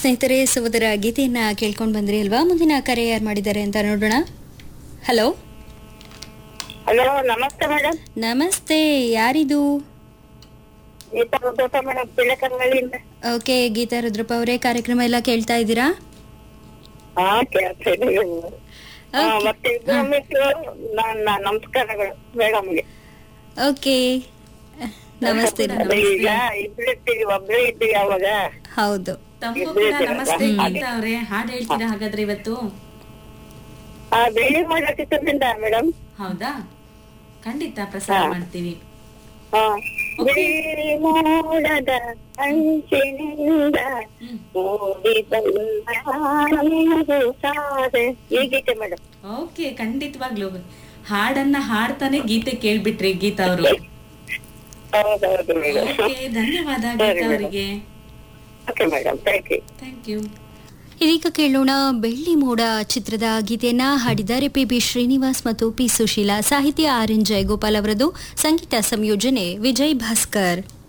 ಸ್ನೇಹಿತರೆ ಸಹೋದರ ಗೀತೆಯನ್ನ ಕೇಳ್ಕೊಂಡು ಬಂದ್ರಿ ಅಲ್ವಾ ಮುಂದಿನ ಕರೆ ಯಾರು ಮಾಡಿದ್ದಾರೆ ಅಂತ ನೋಡೋಣ ಹಲೋ ಹಲೋ ನಮಸ್ತೆ ಮೇಡಮ್ ನಮಸ್ತೆ ಯಾರಿದು ಗೀತಾ ರುದ್ರಪ್ಪ ಮೇಡಮ್ ಪಿಳಕಂಗಳಿಂದ ಓಕೆ ಗೀತಾ ರುದ್ರಪ್ಪ ಅವರೇ ಕಾರ್ಯಕ್ರಮ ಎಲ್ಲ ಕೇಳ್ತಾ ಇದ್ದೀರಾ ಹಾ ಕೇಳ್ತಾ ಇದ್ದೀವಿ ಹಾ, Okay. ಮತ್ತೆ ಇನ್ನೊಮ್ಮೆ ನನ್ನ ನಮಸ್ಕಾರಗಳು ಮೇಡಮ್ಗೆ ಓಕೆ ನಮಸ್ತೆ ಅದೇ ಈಗ ಇಬ್ರು ಇರ್ತೀವಿ ಒಬ್ರೇ ಇದ್ದೀವಿ ಅವಾಗ ಹೌದು ತಮಗೂ ಕೂಡ ನಮಸ್ತೆ ಗೀತಾ ಅವ್ರೆ ಹಾಡ್ ಹೇಳ್ತೀರಾ ಹಾಗಾದ್ರೆ ಇವತ್ತು ಆ ಬೆಳಿ ಮಾಡೋ ಚಿತ್ರದಿಂದ ಮೇಡಮ್ ಹೌದಾ ಖಂಡಿತ ಪ್ರಸಾರ ಮಾಡ್ತೀವಿ ಹಾ ಬಿಳಿ ಮೋಡದ ಅಂಚಿನಿಂದ ಹ್ಮ್. ಮೂಡಿ ಬಂದ ಸಾರೆ ಈ ಗೀತೆ ಮೇಡಮ್ ಓಕೆ ಖಂಡಿತವಾಗ್ಲು ಹಾಡನ್ನ ಹಾಡ್ತಾನೆ ಗೀತೆ ಕೇಳ್ಬಿಟ್ರಿ ಗೀತಾ ಅವರು ಹೌದೌದು ಮೇಡಮ್ ಓಕೆ ಧನ್ಯವಾದ ಗೀತಾ ಅವರಿಗೆ okay madam thank you thank you ಇದೀಗ ಕೇಳೋಣ ಬೆಳ್ಳಿ ಮೋಡ ಚಿತ್ರದ ಗೀತೆಯನ್ನ ಹಾಡಿದ್ದಾರೆ ಪಿ ಬಿ ಶ್ರೀನಿವಾಸ್ ಮತ್ತು ಪಿ ಸುಶೀಲಾ ಸಾಹಿತ್ಯ ಆರ್ ಎನ್ ಜಯಗೋಪಾಲ್ ಅವರದು ಸಂಗೀತ ಸಂಯೋಜನೆ ವಿಜಯ್ ಭಾಸ್ಕರ್